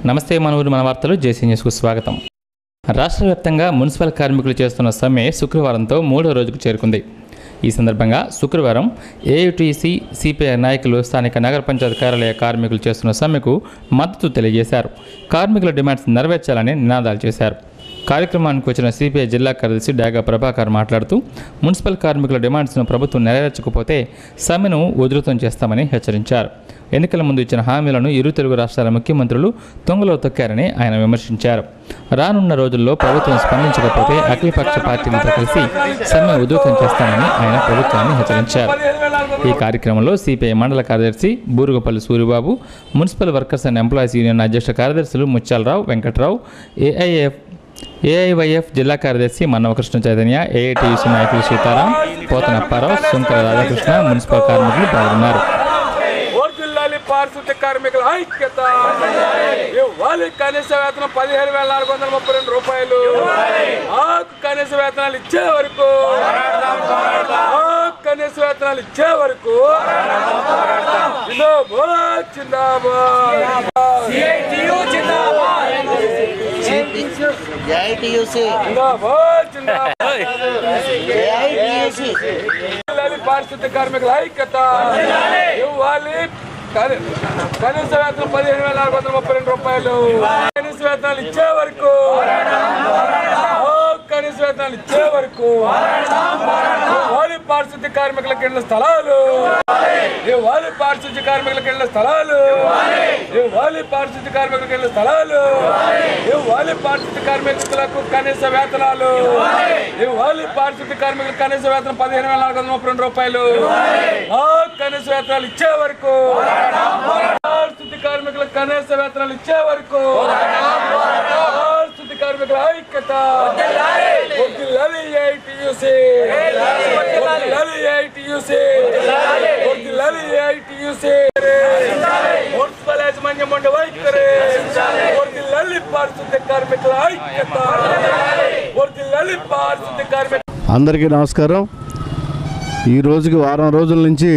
నమస్తే మనూరు మన వార్తలు జేసీ న్యూస్కు స్వాగతం రాష్ట్ర వ్యాప్తంగా మున్సిపల్ కార్మికులు చేస్తున్న సమ్మె శుక్రవారంతో మూడో రోజుకు చేరుకుంది ఈ సందర్భంగా శుక్రవారం ఏయుటీసీ సిపిఐ నాయకులు స్థానిక నగర పంచాయతీ కార్యాలయ కార్మికులు చేస్తున్న సమ్మెకు మద్దతు తెలియజేశారు కార్మికుల డిమాండ్స్ నెరవేర్చాలని నినాదాలు చేశారు కార్యక్రమానికి వచ్చిన సిపిఐ జిల్లా కార్యదర్శి డాగా ప్రభాకర్ మాట్లాడుతూ మున్సిపల్ కార్మికుల డిమాండ్స్ను ప్రభుత్వం నెరవేర్చకపోతే సమ్మెను ఉధృతం చేస్తామని హెచ్చరించారు ఎన్నికల ముందు ఇచ్చిన హామీలను ఇరు తెలుగు రాష్ట్రాల ముఖ్యమంత్రులు తొంగలో తొక్కారని ఆయన విమర్శించారు రానున్న రోజుల్లో ప్రభుత్వం స్పందించకపోతే అఖిలపక్ష పార్టీలతో కలిసి సమ్మె ఉధృతం చేస్తామని ఆయన ప్రభుత్వాన్ని హెచ్చరించారు ఈ కార్యక్రమంలో సిపిఐ మండల కార్యదర్శి Burugupalli Suribabu municipal workers and employees union అధ్యక్ష కార్యదర్శులు ముత్యాలరావు వెంకట్రావు ఏఐఎఫ్ ఏఐవైఎఫ్ జిల్లా కార్యదర్శి మన్నవకృష్ణ చైతన్య ఏఐటియుసి నాయకులు సీతారాం పోతన అప్పారావు శంకర రాధాకృష్ణ మున్సిపల్ కార్మికులు పాల్గొన్నారు వర్ధిల్లాలి పారిశుద్ధ్య కార్మికుల ఐక్యత ఇవ్వాలి కనీస వేతనం పదిహేను వేల నాలుగు వందల ముప్పై రెండు రూపాయలు ఆకు కనీస వేతనాలు ఇచ్చే వరకు ఆకు కనీస వేతనాలు ఇచ్చే వరకు జిందాబాద్ జిందాబాద్ ఏఐటియుసి జిందాబాద్ జిందాబాద్ ఏఐటియుసి జిల్లాలి పారిశుద్ధ్య కార్మికుల ఐక్యత ఇవ్వాలి కని- కనీస వేతనం పదిహేను వేల నాలుగు వందల ముప్పై రెండు రూపాయలు కనీస వేతనాలు ఇచ్చే వరకు ఓ, కనీస వేతనాలు ఇచ్చే వరకు ఇవ్వాలి పారిశుద్ధ్య కార్మికులకు ఇళ్ల స్థలాలు ఇవ్వాలి పారిశుద్ధ్య కార్మికులకు ఇళ్ల స్థలాలు ఇవ్వాలి పారిశుద్ధ్య కార్మికులకు ఇళ్ల స్థలాలు ఇవ్వాలి పారిశుద్ధ్య కార్మికులకు కనీస వేతనాలు ఇవ్వాలి పారిశుద్ధ్య కార్మికులకు కనీస వేతనం పదిహేను వేల నాలుగు వందల ముప్పై రెండు రూపాయలు ఆ కనీస వేతనాలు ఇచ్చే వరకు పారిశుద్ధ్య కార్మికులకు కనీస వేతనాలు ఇచ్చే వరకు పారిశుద్ధ్య కార్మికుల ఐక్యత వద్దిల్లాలి ఏఐటియుసి వద్దిల్లాలి ఏఐటియుసి వద్దిల్లాలి ఏఐటియుసి మున్సిపల్ యాజమాన్యం ఉండే వైఖరి వద్దిల్లాలి పారిశుద్ధ్య కార్మికుల ఐక్యత వద్దిల్లాలి పారిశుద్ధ్య కార్మికుల అందరికీ నమస్కారం ఈ రోజుకి వారం రోజుల నుంచి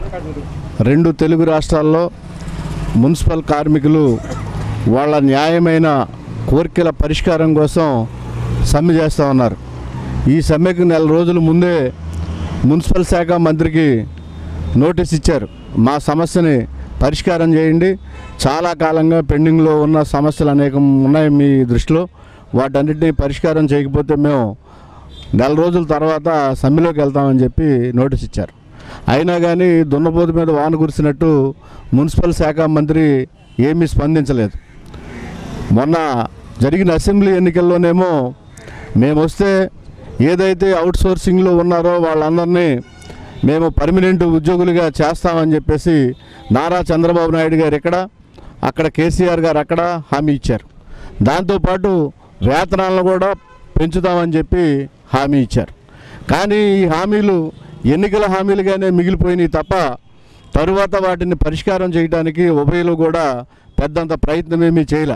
రెండు తెలుగు రాష్ట్రాల్లో మున్సిపల్ కార్మికులు వాళ్ళ న్యాయమైన కోరికల పరిష్కారం కోసం సమ్మె చేస్తూ ఉన్నారు ఈ సమ్మెకు నెల రోజుల ముందే మున్సిపల్ శాఖ మంత్రికి నోటీస్ ఇచ్చారు మా సమస్యని పరిష్కారం చేయండి చాలా కాలంగా పెండింగ్లో ఉన్న సమస్యలు అనేకం ఉన్నాయి మీ దృష్టిలో వాటన్నిటిని పరిష్కారం చేయకపోతే మేము నెల రోజుల తర్వాత సమ్మెలోకి వెళ్తామని చెప్పి నోటీస్ ఇచ్చారు అయినా కానీ దున్నపోతు మీద వాన కురిసినట్టు మున్సిపల్ శాఖ మంత్రి ఏమీ స్పందించలేదు మొన్న జరిగిన అసెంబ్లీ ఎన్నికల్లోనేమో మేము వస్తే ఏదైతే అవుట్ సోర్సింగ్లో ఉన్నారో వాళ్ళందరినీ మేము పర్మనెంట్ ఉద్యోగులుగా చేస్తామని చెప్పేసి నారా చంద్రబాబు నాయుడు గారు ఇక్కడ అక్కడ కేసీఆర్ గారు అక్కడ హామీ ఇచ్చారు దాంతోపాటు వేతనాలను కూడా పెంచుతామని చెప్పి హామీ ఇచ్చారు కానీ ఈ హామీలు ఎన్నికల హామీలుగానే మిగిలిపోయినాయి తప్ప తరువాత వాటిని పరిష్కారం చేయడానికి ఉభయలు కూడా పెద్దంత ప్రయత్నం ఏమీ చేయలే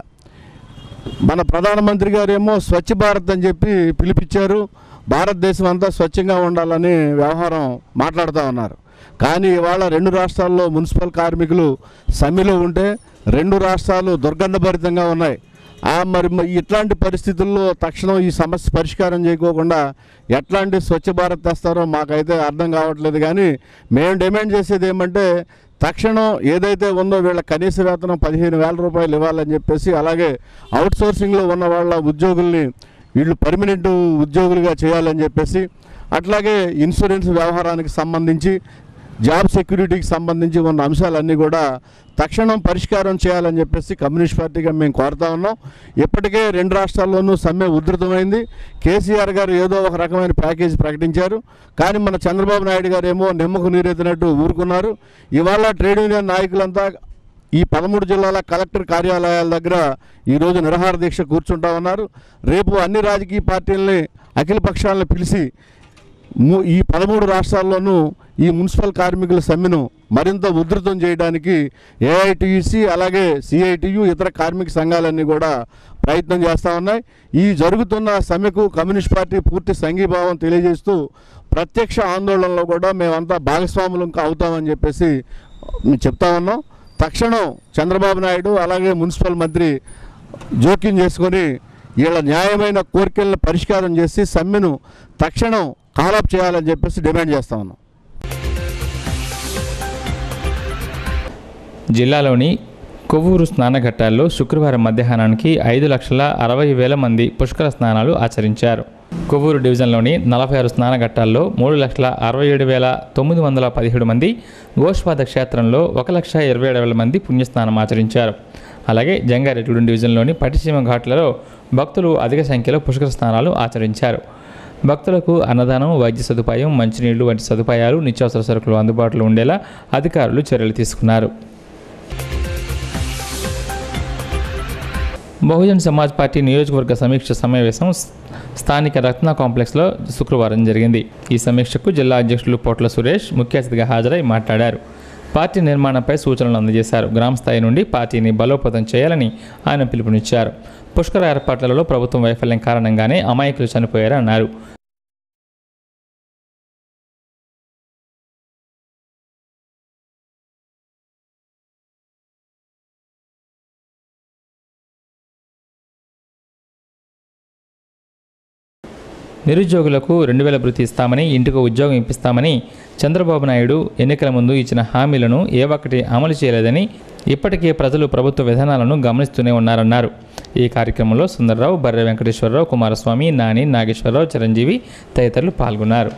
మన ప్రధానమంత్రి గారేమో స్వచ్ఛ భారత్ అని చెప్పి పిలిపించారు భారతదేశం అంతా స్వచ్ఛంగా ఉండాలని వ్యవహారం మాట్లాడుతూ ఉన్నారు కానీ ఇవాళ రెండు రాష్ట్రాల్లో మున్సిపల్ కార్మికులు సమ్మెలో ఉంటే రెండు రాష్ట్రాలు దుర్గంధభరితంగా ఉన్నాయి ఆ మరి మ- ఇట్లాంటి పరిస్థితుల్లో తక్షణం ఈ సమస్య పరిష్కారం చేయకోకుండా ఎట్లాంటి స్వచ్ఛ భారత్ తెస్తారో మాకైతే అర్థం కావట్లేదు కానీ మేము డిమాండ్ చేసేది ఏమంటే తక్షణం ఏదైతే ఉందో వీళ్ళ కనీస వేతనం పదిహేను వేల రూపాయలు ఇవ్వాలని చెప్పేసి అలాగే అవుట్ సోర్సింగ్లో ఉన్న వాళ్ళ ఉద్యోగుల్ని వీళ్ళు పర్మనెంట్ ఉద్యోగులుగా చేయాలని చెప్పేసి అట్లాగే ఇన్సూరెన్స్ వ్యవహారానికి సంబంధించి జాబ్ సెక్యూరిటీకి సంబంధించి ఉన్న అంశాలన్నీ కూడా తక్షణం పరిష్కారం చేయాలని చెప్పేసి కమ్యూనిస్ట్ పార్టీగా మేము కోరుతా ఉన్నాం ఇప్పటికే రెండు రాష్ట్రాల్లోనూ సమ్మె ఉధృతమైంది కేసీఆర్ గారు ఏదో ఒక రకమైన ప్యాకేజీ ప్రకటించారు కానీ మన చంద్రబాబు నాయుడు గారు ఏమో నిమ్మకు నీరెత్తినట్టు ఊరుకున్నారు ఇవాళ ట్రేడ్ యూనియన్ నాయకులంతా ఈ పదమూడు జిల్లాల కలెక్టర్ కార్యాలయాల దగ్గర ఈరోజు నిరహార దీక్ష కూర్చుంటా ఉన్నారు రేపు అన్ని రాజకీయ పార్టీలని అఖిల పక్షాలను పిలిచి ము- ఈ పదమూడు రాష్ట్రాల్లోనూ ఈ మున్సిపల్ కార్మికుల సమ్మెను మరింత ఉధృతం చేయడానికి ఏఐటియుసి అలాగే సిఐటియు ఇతర కార్మిక సంఘాలన్నీ కూడా ప్రయత్నం చేస్తూ ఉన్నాయి ఈ జరుగుతున్న సమ్మెకు కమ్యూనిస్ట్ పార్టీ పూర్తి సంఘీభావం తెలియజేస్తూ ప్రత్యక్ష ఆందోళనలో కూడా మేమంతా భాగస్వాములు ఇంకా అవుతామని చెప్పేసి మేము చెప్తా ఉన్నాం తక్షణం చంద్రబాబు నాయుడు అలాగే మున్సిపల్ మంత్రి జోక్యం చేసుకొని వీళ్ళ న్యాయమైన కోరికలను పరిష్కారం చేసి సమ్మెను తక్షణం కాలప్ చేయాలని చెప్పేసి డిమాండ్ చేస్తా ఉన్నాం జిల్లాలోని కొవ్వూరు స్నానఘట్టాల్లో శుక్రవారం మధ్యాహ్నానికి ఐదు లక్షల అరవై వేల మంది పుష్కర స్నానాలు ఆచరించారు కొవ్వూరు డివిజన్లోని నలభై ఆరు స్నానఘట్టాల్లో మూడు లక్షల అరవై ఏడు వేల తొమ్మిది వందల పదిహేడు మంది గోష్పాద క్షేత్రంలో ఒక లక్ష ఇరవై ఏడు వేల మంది పుణ్యస్నానం ఆచరించారు అలాగే జంగారెడ్డి డివిజన్లోని పట్టిసీమ ఘాట్లలో భక్తులు అధిక సంఖ్యలో పుష్కర స్నానాలు ఆచరించారు భక్తులకు అన్నదానం వైద్య సదుపాయం మంచినీళ్లు వంటి సదుపాయాలు నిత్యావసర సరుకులు అందుబాటులో ఉండేలా అధికారులు చర్యలు తీసుకున్నారు బహుజన్ సమాజ్ పార్టీ నియోజకవర్గ సమీక్ష సమావేశం స్- స్థానిక రత్న కాంప్లెక్స్లో శుక్రవారం జరిగింది ఈ సమీక్షకు జిల్లా అధ్యక్షులు పోట్ల సురేష్ ముఖ్య అతిథిగా హాజరై మాట్లాడారు పార్టీ నిర్మాణంపై సూచనలు అందజేశారు గ్రామ స్థాయి నుండి పార్టీని బలోపేతం చేయాలని ఆయన పిలుపునిచ్చారు పుష్కర ఏర్పాట్లలో ప్రభుత్వం వైఫల్యం కారణంగానే అమాయకులు చనిపోయారన్నారు నిరుద్యోగులకు రెండు వేల భృతి ఇస్తామని ఇంటికి ఉద్యోగం ఇప్పిస్తామని చంద్రబాబు నాయుడు ఎన్నికల ముందు ఇచ్చిన హామీలను ఏ ఒక్కటి అమలు చేయలేదని ఇప్పటికే ప్రజలు ప్రభుత్వ విధానాలను గమనిస్తూనే ఉన్నారన్నారు ఈ కార్యక్రమంలో సుందర్రావు బర్రె వెంకటేశ్వరరావు కుమారస్వామి నాని నాగేశ్వరరావు చిరంజీవి తదితరులు పాల్గొన్నారు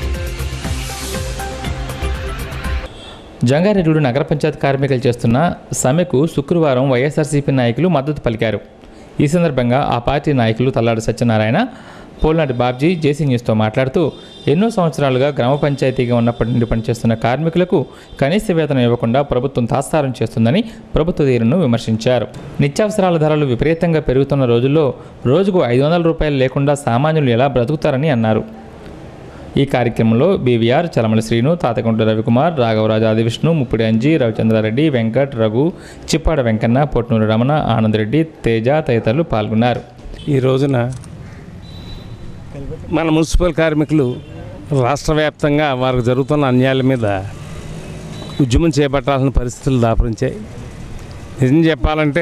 జంగారెడ్డి నగర పంచాయతీ కార్మికులు చేస్తున్న సమ్మెకు శుక్రవారం వైఎస్ఆర్సీపీ నాయకులు మద్దతు పలికారు ఈ సందర్భంగా ఆ పార్టీ నాయకులు తల్లాడి సత్యనారాయణ పోల్నాటి బాబ్జీ జేసీ న్యూస్తో మాట్లాడుతూ ఎన్నో సంవత్సరాలుగా గ్రామ పంచాయతీగా ఉన్నప్పటి నుండి పనిచేస్తున్న కార్మికులకు కనీస వేతనం ఇవ్వకుండా ప్రభుత్వం తాత్సారం చేస్తుందని ప్రభుత్వ తీరును విమర్శించారు నిత్యావసరాల ధరలు విపరీతంగా పెరుగుతున్న రోజుల్లో రోజుకు ఐదు వందల రూపాయలు లేకుండా సామాన్యులు ఎలా బ్రతుకుతారని అన్నారు ఈ కార్యక్రమంలో బీవీఆర్ చలమల శ్రీను తాతకుంట రవికుమార్ రాఘవరాజు ఆదివిష్ణు ముప్పిడి అంజీ రవిచంద్రారెడ్డి వెంకట్ రఘు చిప్పాడ వెంకన్న పొట్నూరు రమణ ఆనందరెడ్డి తేజ తదితరులు పాల్గొన్నారు ఈ రోజున మన మున్సిపల్ కార్మికులు రాష్ట్ర వ్యాప్తంగా వారికి జరుగుతున్న అన్యాయాల మీద ఉద్యమం చేపట్టాల్సిన పరిస్థితులు దాపరించాయి నిజం చెప్పాలంటే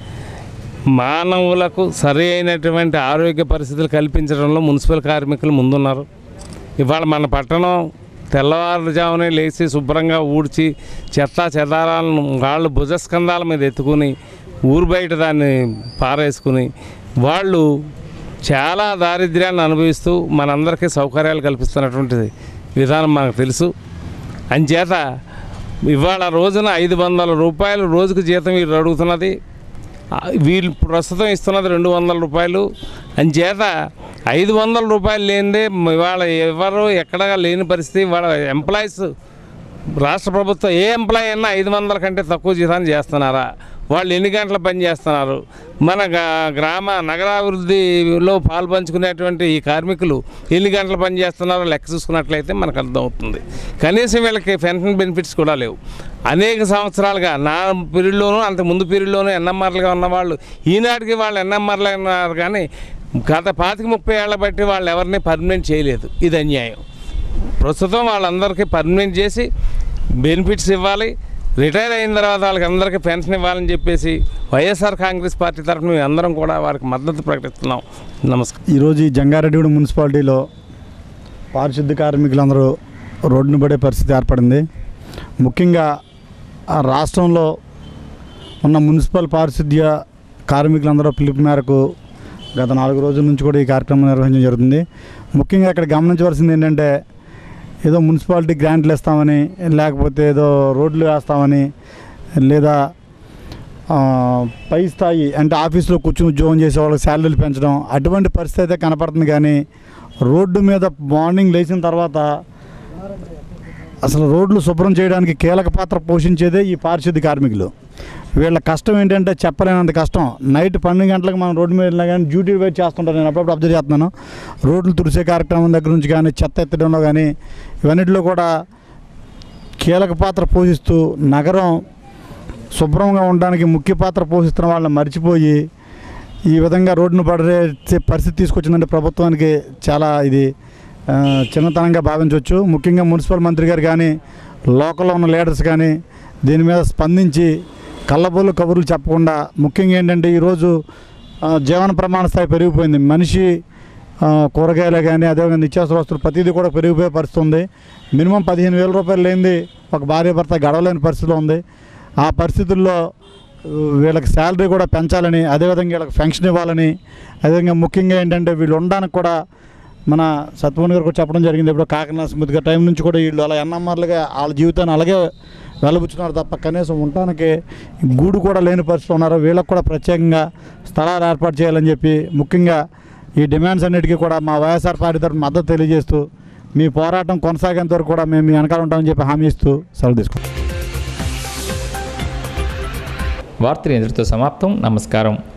మానవులకు సరి అయినటువంటి ఆరోగ్య పరిస్థితులు కల్పించడంలో మున్సిపల్ కార్మికులు ముందున్నారు ఇవాళ మన పట్టణం తెల్లవారుజామునే లేచి శుభ్రంగా ఊడ్చి చెత్త చెదారాలను వాళ్ళు భుజస్కంధాల మీద ఎత్తుకుని ఊరు బయట దాన్ని పారేసుకుని వాళ్ళు చాలా దారిద్ర్యాన్ని అనుభవిస్తూ మనందరికీ సౌకర్యాలు కల్పిస్తున్నటువంటి విధానం మనకు తెలుసు అంచేత ఇవాళ రోజున ఐదు వందల రూపాయలు రోజుకు జీతం వీళ్ళు అడుగుతున్నది ఆ, వీళ్ళు ప్రస్తుతం ఇస్తున్నది రెండు వందల రూపాయలు అంచేత ఐదు వందల రూపాయలు లేనిదే ఇవాళ ఎవరు ఎక్కడ లేని పరిస్థితి ఇవాళ ఎంప్లాయీస్ రాష్ట్ర ప్రభుత్వం ఏ ఎంప్లాయీ అయినా ఐదు వందల కంటే తక్కువ జీతాన్ని చేస్తున్నారా వాళ్ళు ఎన్ని గంటలు పని చేస్తున్నారు మన గా- గ్రామ నగరాభివృద్ధిలో పాల్పంచుకునేటువంటి ఈ కార్మికులు ఎన్ని గంటలు పని చేస్తున్నారో లెక్క చూసుకున్నట్లయితే మనకు అర్థమవుతుంది కనీసం వీళ్ళకి పెన్షన్ బెనిఫిట్స్ కూడా లేవు అనేక సంవత్సరాలుగా నా పీరియడ్లోనూ అంత ముందు పీరియడ్లోనూ ఎన్ఎంఆర్లుగా ఉన్న వాళ్ళు ఈనాటికి వాళ్ళు ఎన్ఎంఆర్లు ఉన్నారు కానీ గత పాతిక ముప్పై ఏళ్ళ బట్టి వాళ్ళు ఎవరిని పర్మనెంట్ చేయలేదు ఇది అన్యాయం ప్రస్తుతం వాళ్ళందరికీ పర్మనెంట్ చేసి బెనిఫిట్స్ ఇవ్వాలి రిటైర్ అయిన తర్వాత వాళ్ళకి అందరికీ పెన్షన్ ఇవ్వాలని చెప్పేసి వైఎస్ఆర్ కాంగ్రెస్ పార్టీ తరఫున మేము అందరం కూడా వారికి మద్దతు ప్రకటిస్తున్నాం నమస్కారం ఈరోజు ఈ జంగారెడ్డిగూడెం మున్సిపాలిటీలో పారిశుద్ధ కార్మికులందరూ రోడ్డును పడే పరిస్థితి ఏర్పడింది ముఖ్యంగా ఆ రాష్ట్రంలో ఉన్న మున్సిపల్ పారిశుద్ధ్య కార్మికులందరూ పిలుపు మేరకు గత నాలుగు రోజుల నుంచి కూడా ఈ కార్యక్రమం నిర్వహించడం జరుగుతుంది ముఖ్యంగా ఇక్కడ గమనించవలసింది ఏంటంటే ఏదో మున్సిపాలిటీ గ్రాంట్లు ఇస్తామని లేకపోతే ఏదో రోడ్లు వేస్తామని లేదా ఆ, పై స్థాయి అంటే ఆఫీస్లో కూర్చుని ఉద్యోగం చేసే వాళ్ళకి శాలరీలు పెంచడం అటువంటి పరిస్థితి అయితే కనపడుతుంది కానీ రోడ్డు మీద మార్నింగ్ లేచిన తర్వాత అసలు రోడ్లు శుభ్రం చేయడానికి కీలక పాత్ర పోషించేదే ఈ పారిశుద్ధ్య కార్మికులు వీళ్ళ కష్టం ఏంటంటే చెప్పలేనంత కష్టం నైట్ పన్నెండు గంటలకు మనం రోడ్డు మీద వెళ్ళినా కానీ డ్యూటీ వెయిట్ చేస్తుంటాను నేను అప్పుడప్పుడు అబ్జర్వ్ చేస్తున్నాను రోడ్లు తుడిసే కార్యక్రమం దగ్గర నుంచి కానీ చెత్త ఎత్తడంలో కానీ ఇవన్నిటిలో కూడా కీలక పాత్ర పోషిస్తూ నగరం శుభ్రంగా ఉండడానికి ముఖ్య పాత్ర పోషిస్తున్న వాళ్ళని మర్చిపోయి ఈ విధంగా రోడ్డును పడే పరిస్థితి తీసుకొచ్చిందంటే ప్రభుత్వానికి చాలా ఇది ఆ, చిన్నతనంగా భావించవచ్చు ముఖ్యంగా మున్సిపల్ మంత్రి గారు కానీ లోకల్లో ఉన్న లీడర్స్ కానీ దీని మీద స్పందించి కళ్ళబోలు కబుర్లు చెప్పకుండా ముఖ్యంగా ఏంటంటే ఈరోజు ఆ, జీవన ప్రమాణ స్థాయి పెరిగిపోయింది మనిషి ఆ, కూరగాయలు కానీ అదేవిధంగా నిత్యావసర వస్తువులు ప్రతిదీ కూడా పెరిగిపోయే పరిస్థితి ఉంది మినిమం పదిహేను వేల రూపాయలు లేనిది ఒక భార్య భర్త గడవలేని పరిస్థితి ఉంది ఆ పరిస్థితుల్లో ఆ, వీళ్ళకి శాలరీ కూడా పెంచాలని అదేవిధంగా వీళ్ళకి పెన్షన్ ఇవ్వాలని అదేవిధంగా ముఖ్యంగా ఏంటంటే వీళ్ళు ఉండడానికి కూడా మన సత్వన్ గారు కూడా చెప్పడం జరిగింది ఇప్పుడు కాకినాడ స్మృతి గారి టైం నుంచి కూడా వీళ్ళు అలా ఎన్నమ్మర్లుగా వాళ్ళ జీవితాన్ని అలాగే వెళ్ళబుచ్చున్నారు తప్ప కనీసం ఉండటానికి గూడు కూడా లేని పరిస్థితులు ఉన్నారు వీళ్ళకి కూడా ప్రత్యేకంగా స్థలాలు ఏర్పాటు చేయాలని చెప్పి ముఖ్యంగా ఈ డిమాండ్స్ అన్నిటికీ కూడా మా వైఎస్ఆర్ పార్టీ తరఫున మద్దతు తెలియజేస్తూ మీ పోరాటం కొనసాగేంత వరకు కూడా మేము మీ వెనకాల ఉంటామని చెప్పి హామీ ఇస్తూ సెలవు తీసుకుంటాం వార్తలు ఇంతటితో సమాప్తం నమస్కారం